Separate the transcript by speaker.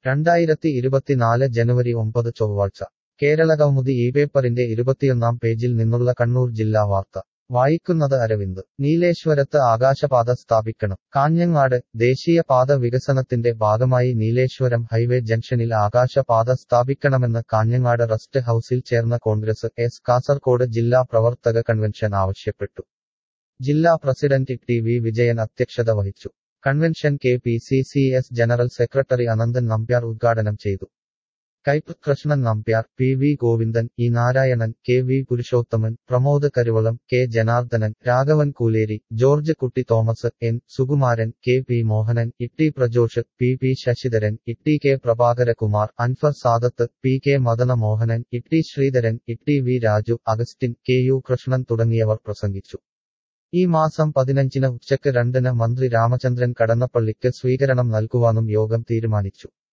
Speaker 1: രണ്ടായിരത്തി ഇരുപത്തിനാല് ജനുവരി ഒമ്പത് ചൊവ്വാഴ്ച കേരളകൗമുദി ഈ പേപ്പറിന്റെ ഇരുപത്തിയൊന്നാം പേജിൽ നിന്നുള്ള കണ്ണൂർ ജില്ലാ വാർത്ത വായിക്കുന്നത് അരവിന്ദ് നീലേശ്വരത്ത് ആകാശപാത സ്ഥാപിക്കണം കാഞ്ഞങ്ങാട് ദേശീയപാത വികസനത്തിന്റെ ഭാഗമായി നീലേശ്വരം ഹൈവേ ജംഗ്ഷനിൽ ആകാശപാത സ്ഥാപിക്കണമെന്ന് കാഞ്ഞങ്ങാട് റസ്റ്റ് ഹൌസിൽ ചേർന്ന കോൺഗ്രസ് എസ് കാസർകോട് ജില്ലാ പ്രവർത്തക കൺവെൻഷൻ ആവശ്യപ്പെട്ടു ജില്ലാ പ്രസിഡന്റ് ടി വി വിജയൻ അധ്യക്ഷത വഹിച്ചു convention K P C C S general secretary Ananthan Nambiar ഉദ്ഘാടനം ചെയ്തു കൈപ്പ് Krishnan Nambiar P V Govindan E Narayanan K V Purushothaman Pramod Karuvalam K Janardhanan Raghavan Kooleri George Kutty Thomas N Sukumaran K P Mohanan Itty Prajosh P P Sasidharan Itty K Prabhakarakumar Anfar Sadath P K Madana Mohanan Itty Sreedharan Itty V Raju Augustine K U Krishnan തുടങ്ങിയവർ പ്രസംഗിച്ചു ഈ മാസം പതിനഞ്ചിന് ഉച്ചയ്ക്ക് രണ്ടിന് മന്ത്രി രാമചന്ദ്രൻ കടന്നപ്പള്ളിക്ക് സ്വീകരണം നൽകുവാനും യോഗം തീരുമാനിച്ചു